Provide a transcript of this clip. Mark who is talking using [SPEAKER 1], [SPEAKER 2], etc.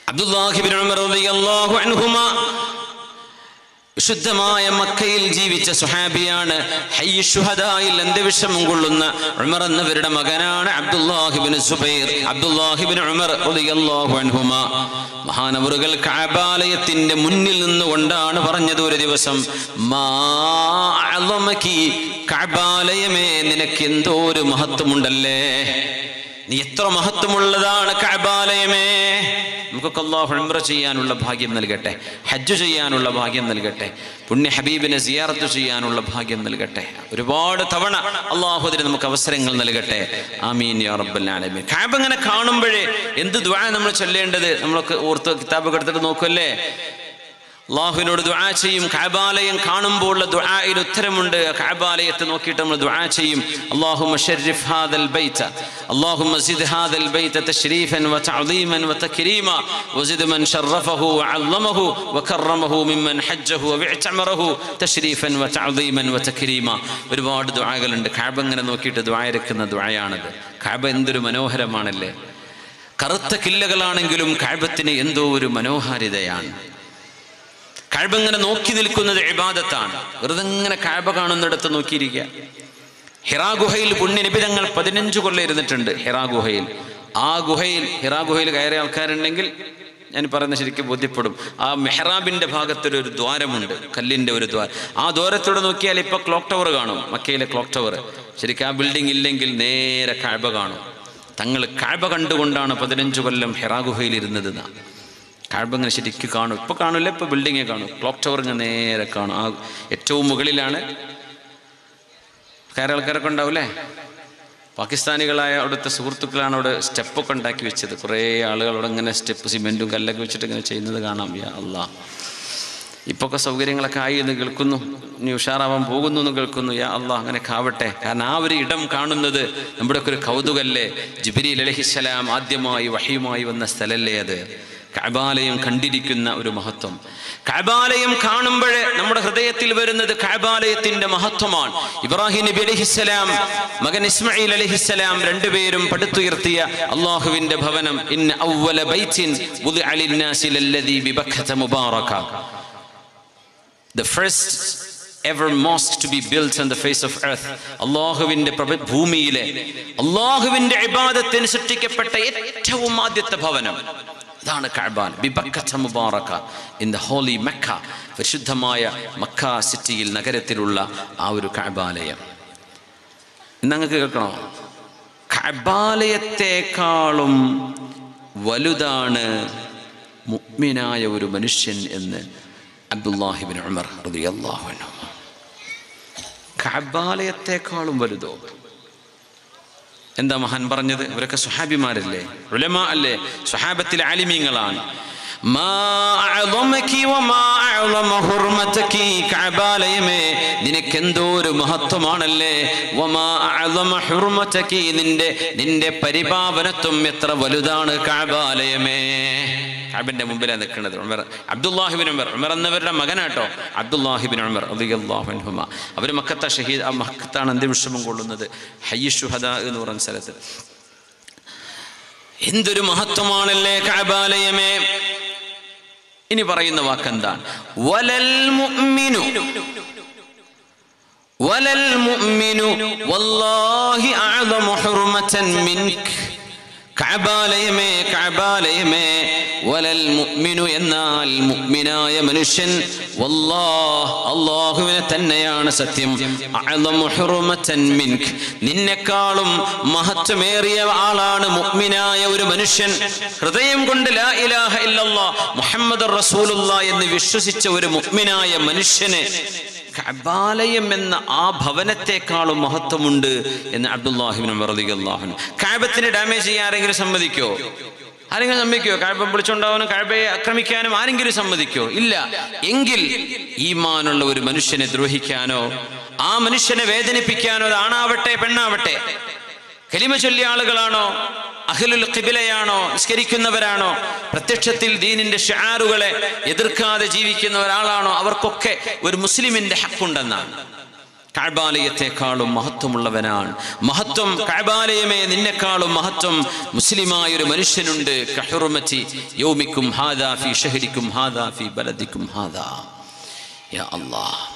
[SPEAKER 1] അബ്ദുല്ലാഹിബിൻ ഉമർ റളിയല്ലാഹു അൻഹുമ വിശുദ്ധമായ മക്കയിൽ ജീവിച്ച സുഹാബിയാണ് ഹയ്യ ശുഹദായിൽ അന്ത്യവിഷമം കൊള്ളുന്ന ഉമർ എന്നവരുടെ മകനാണ് അബ്ദുല്ലാഹിബിൻ സുബൈർ അബ്ദുല്ലാഹിബിൻ ഉമർ റളിയല്ലാഹു അൻഹുമ മഹാനവറുകൾ കഅബാലയത്തിന്റെ മുന്നിൽ നിന്നുകൊണ്ടാണ് പറഞ്ഞത് ഒരു ദിവസം മാ അഅളമകി കഅബാലയമേ നിനക്ക് എന്തോ ഒരു മഹത്വമുണ്ടല്ലേ നീ എത്ര മഹത്വമുള്ളതാണ് കഅബാലയമേ നമുക്കൊക്കെ അള്ളാഹു ഉംറ ചെയ്യാനുള്ള ഭാഗ്യം നൽകട്ടെ ഹജ്ജ് ചെയ്യാനുള്ള ഭാഗ്യം നൽകട്ടെ പുണ്യ ഹബീബിനെ സിയാറത്ത് ചെയ്യാനുള്ള ഭാഗ്യം നൽകട്ടെ ഒരുപാട് തവണ അള്ളാഹു അതിന് നമുക്ക് അവസരങ്ങൾ നൽകട്ടെ ആമീൻ യാ റബ്ബൽ ആലമീൻ കാബ ഇങ്ങനെ കാണുമ്പോഴേ എന്ത് ദ്വാ നമ്മൾ ചൊല്ലേണ്ടത് നമ്മളൊക്കെ ഓർത്ത് കിതാബ് എടുത്തിട്ട് നോക്കുമല്ലേ അള്ളാഹുവിനോട് ദുആ ചെയ്യും കഅബാലയം കാണുമ്പോൾ ഉള്ള ദുആയിൽ ഉത്തരമുണ്ട് കഅബാലയത്തെ നോക്കിയിട്ട് നമ്മൾ ദുആ ചെയ്യും അല്ലാഹുമ്മ ശർരിഫ് ഹാദൽ ബൈത അല്ലാഹുമ്മ സിദ് ഹാദൽ ബൈത തശ്രീഫൻ വതഅദീമൻ വതക്രീമ വസിദ് മൻ ശറഫഹു വഅല്ലമഹു വകറമഹു മിമ്മൻ ഹജ്ജഹു വഇഅ്തമറഹു തശ്രീഫൻ വതഅദീമൻ വതക്രീമ ഒരുപാട് ദുആകളുണ്ട് കഅബ ഇങ്ങനെ നോക്കിയിട്ട് ദുആ ഇറക്കുന്ന ദുആയാണത് കഅബ എന്തൊരു മനോഹരമാണല്ലേ കറുത്ത കില്ലകളാണെങ്കിലും കഅബത്തിന് എന്തോ ഒരു മനോഹാരിതയാണ് കഴബ ഇങ്ങനെ നോക്കി നിൽക്കുന്നത് ഇബാദത്താണ് വെറുതെ ഇങ്ങനെ കഴബ കാണുന്നിടത്ത് നോക്കിയിരിക്കുക ഹിറാ ഗുഹയിൽ പുണ്യനിബിതങ്ങൾ പതിനഞ്ച് കൊല്ലം ഇരുന്നിട്ടുണ്ട് ഹിറാ ഗുഹയിൽ ആ ഗുഹയിൽ ഹിറാ ഗുഹയിൽ കയറിയ ആൾക്കാരുണ്ടെങ്കിൽ ഞാൻ പറയുന്നത് ശരിക്കും ബോധ്യപ്പെടും ആ മെഹ്റാബിന്റെ ഭാഗത്തൊരു ഒരു ദ്വാരമുണ്ട് കല്ലിന്റെ ഒരു ദ്വാരം ആ ദ്വാരത്തോടെ നോക്കിയാൽ ഇപ്പൊ ക്ലോക്ക് ടവർ കാണും മക്കയിലെ ക്ലോക്ക് ടവർ ശരിക്കും ആ ബിൽഡിംഗ് ഇല്ലെങ്കിൽ നേരെ കാഴ്ബ കാണും തങ്ങൾ കാഴ്ബ കണ്ടുകൊണ്ടാണ് പതിനഞ്ച് കൊല്ലം ഹിറാ ഗുഹയിൽ ഇരുന്നത് എന്നാ കാഴ്ബ ഇങ്ങനെ ശരിക്കും കാണും ഇപ്പോൾ കാണില്ല ഇപ്പോൾ ബിൽഡിങ്ങെ കാണും ക്ലോക്ക് ടവർ ഇങ്ങനെ നേരെ കാണും ആ ഏറ്റവും മുകളിലാണ് കയറി ആൾക്കാരൊക്കെ ഉണ്ടാവില്ലേ പാകിസ്ഥാനികളായ അവിടുത്തെ സുഹൃത്തുക്കളാണ് അവിടെ സ്റ്റെപ്പൊക്കെ ഉണ്ടാക്കി വെച്ചത് കുറേ ആളുകൾ അവിടെ ഇങ്ങനെ സ്റ്റെപ്പ് സിമെൻറ്റും കല്ലൊക്കെ വെച്ചിട്ട് ഇങ്ങനെ ചെയ്യുന്നത് കാണാം യാ അല്ലാ ഇപ്പൊക്കെ സൗകര്യങ്ങളൊക്കെ ആയി എന്ന് കേൾക്കുന്നു ഇനി ഉഷാറാവാൻ പോകുന്നു എന്ന് കേൾക്കുന്നു യാ അള്ളാഹ് അങ്ങനെ കാവട്ടെ കാരണം ആ ഒരു ഇടം കാണുന്നത് നമ്മുടെ ഒക്കെ ഒരു കൗതുകല്ലേ ജിബിരി അലഹിസ്സലാം ആദ്യമായി വഹിയുമായി വന്ന സ്ഥലല്ലേ അത് കഅബാലയം കണ്ടിരിക്കുന്ന ഒരു മഹത്വം കഅബാലയം കാണുമ്പോഴേ നമ്മുടെ ഹൃദയത്തിൽ വരുന്നത് കഅബാലയത്തിന്റെ മഹത്വമാണ് ഇബ്രാഹിം നബി അലഹിസ്സലാം മകൻ ഇസ്മായിൽ അലഹിസ്സലാം രണ്ടുപേരും പടുത്തുയർത്തിയ അള്ളാഹുവിന്റെ ഭവനം ഇന്ന അവ്വല ബൈത്തിൻ വുദിഅ ലിന്നാസി ലല്ലദീ ബിബക്കത മുബാറക the first ever mosque to be built on the face of earth അള്ളാഹുവിന്റെ പ്രപ- ഭൂമിയിലെ അള്ളാഹുവിന്റെ ഇബാദത്തിന് സൃഷ്ടിക്കപ്പെട്ട ഏറ്റവും ആദ്യത്തെ ഭവനം അതാണ് കഅബാൻ ബിബക്കത്ത മുബാറക ഇൻ ദ ഹോളി മക്ക പരിശുദ്ധമായ മക്ക സിറ്റിയിൽ നഗരത്തിലുള്ള ആ ഒരു കഅബാലയം നിങ്ങൾക്ക് കേൾക്കണോ കഅബാലയത്തെക്കാളും വലുതാണ് മുഅ്മിനായ ഒരു മനുഷ്യൻ എന്ന് അബ്ദുല്ലാഹിബിൻ ഉമർ റളിയല്ലാഹു അൻഹു കഅബാലയത്തെക്കാളും വലുതോ എന്താ മഹാൻ പറഞ്ഞത് ഇവരൊക്കെ സുഹാബിമാരല്ലേ ഉലമ അല്ലേ സുഹാബത്തിലെ ആലിമീങ്ങളാണ് മാ അഅളമകി വമാ അഅളമ ഹുർമതകി കഅബാലയമേ നിനക്കെന്തോ ഒരു മഹത്വമാണല്ലേ വമാ അഅളമ ഹുർമതകി നിന്റെ നിന്റെ പരിപാവനത്വം എത്ര വലുതാണ് കഅബാലയമേ കഅബിന്റെ മുമ്പിലാണ് നിൽക്കുന്നത് ഉമർ അബ്ദുല്ലാഹിബിൻ ഉമർ ഉമർ എന്നവരുടെ മകനാട്ടോ അബ്ദുല്ലാഹിബിൻ ഉമർ റളിയല്ലാഹു അൻഹുമ അവർ മക്കത്തെ ഷഹീദ് ആ മക്കത്താണ് അന്ത്യവിഷമം കൊള്ളുന്നത് ഹയ്യ ഷുഹദ എന്ന് പറയുന്ന സ്ഥലത്ത് എന്തൊരു മഹത്വമാണല്ലേ കഅബാലയമേ ഇനി പറയുന്ന വാക്കെന്താണ് വലൽ മുഅ്മിനു വലൽ മുഅ്മിനു വല്ലാഹി അഅദമു ഹുർമതൻ മിൻക കഅബാലയമേ കഅബാലയമേ വലൽ മുഅ്മിനു എന്നാൽ മുഅ്മിനായ മനുഷ്യൻ വല്ലാഹ് അല്ലാഹുവിനെ തന്നെയാണ് സത്യം അഅദമു ഹുർമതൻ മിൻക നിന്നെക്കാളും മഹത്വമേറിയ ആളാണ് മുഅ്മിനായ ഒരു മനുഷ്യൻ ഹൃദയം കൊണ്ട് ലാ ഇലാഹ ഇല്ലല്ലാഹ് മുഹമ്മദ് റസൂലുള്ള എന്ന് വിശ്വസിച്ച ഒരു മുഅ്മിനായ മനുഷ്യന് കഅബാലയം എന്ന ആ ഭവനത്തെക്കാളും മഹത്വമുണ്ട് എന്ന് അബ്ദുല്ലാഹിബിൻ റളിയല്ലാഹു കാബത്തിന് ഡാമേജ് ചെയ്യാൻ ആരെങ്കിലും സമ്മതിക്കോ ആരെങ്കിലും സമ്മതിക്കോ കാഴ്ബം വിളിച്ചുണ്ടാവാനും കാഴ്ബയെ ആക്രമിക്കാനും ആരെങ്കിലും സമ്മതിക്കോ ഇല്ല എങ്കിൽ ഈമാനുള്ള ഒരു മനുഷ്യനെ ദ്രോഹിക്കാനോ ആ മനുഷ്യനെ വേദനിപ്പിക്കാനോ അത് ആണാവട്ടെ പെണ്ണാവട്ടെ കലിമ ചൊല്ലിയ ആളുകളാണോ അഖിലുൽ ഖിബിലയാണോ നിസ്കരിക്കുന്നവരാണോ പ്രത്യക്ഷത്തിൽ ദീനിന്റെ ഷാറുകളെ എതിർക്കാതെ ജീവിക്കുന്ന ഒരാളാണോ അവർക്കൊക്കെ ഒരു മുസ്ലിമിന്റെ ഹക്കുണ്ടെന്നാണ് കഴബാലയത്തെക്കാളും മഹത്വമുള്ളവനാണ് മഹത്വം കഴബാലയമേ നിന്നെക്കാളും മഹത്വം മുസ്ലിമായ ഒരു മനുഷ്യനുണ്ട് കഹുറുമറ്റി യൗമിക്കും ഹാദാ ഫി ഷഹരിക്കും ഹാദാ ഫി ബലദിക്കും ഹാദാ യാ അല്ലാഹ്